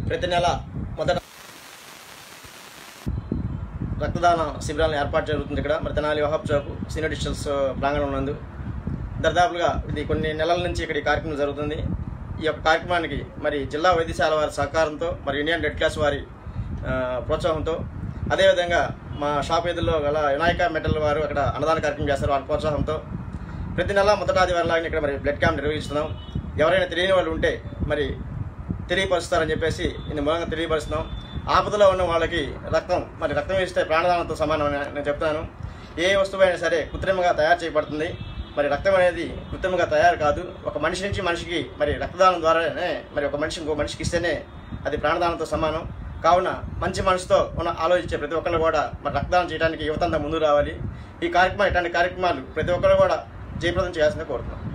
ప్రతి నెల మొదట రక్తదాన శిబిరాలను ఏర్పాటు జరుగుతుంది ఇక్కడ మరి తెనాలి వహాబ్ చౌక్ సీనియర్ డిస్టల్స్ ప్రాంగణం నందు దర్దాపులుగా ఇది కొన్ని నెలల నుంచి ఇక్కడ ఈ కార్యక్రమం జరుగుతుంది ఈ యొక్క కార్యక్రమానికి మరి జిల్లా వైద్యశాల వారి సహకారంతో మరి ఇండియన్ రెడ్ క్రాస్ వారి ఆ, ప్రోత్సాహంతో అదేవిధంగా మా షాప్ ఎదురులో గల వినాయక మెటల్ వారు అక్కడ అన్నదాన కార్యక్రమం చేస్తారు వారి ప్రోత్సాహంతో ప్రతి నెల మొదటి ఆదివారం లాగా ఇక్కడ మరి బ్లడ్ క్యాంప్ నిర్వహిస్తున్నాం ఎవరైనా తెలియని వాళ్ళు ఉంటే మరి తెలియపరుస్తారని చెప్పేసి ఇందు మూలంగా తెలియపరుస్తున్నాం ఆపదలో ఉన్న వాళ్ళకి రక్తం మరి రక్తం ఇస్తే ప్రాణదానంతో సమానం అని నేను చెప్తాను ఏ వస్తువు అయినా సరే కృత్రిమంగా తయారు చేయబడుతుంది మరి రక్తం అనేది కృత్రిమంగా తయారు కాదు ఒక మనిషి నుంచి మనిషికి మరి రక్తదానం ద్వారానే మరి ఒక మనిషి ఇంకో మనిషికి ఇస్తేనే అది ప్రాణదానంతో సమానం కావున మంచి మనసుతో ఉన్న ఆలోచించే ప్రతి ఒక్కరు కూడా మరి రక్తదానం చేయడానికి యువతంతా ముందుకు రావాలి ఈ కార్యక్రమం ఇట్లాంటి కార్యక్రమాలు ప్రతి ఒక్కరు కూడా జయప్రదం చేయాల్సిందే కోరుతున్నాం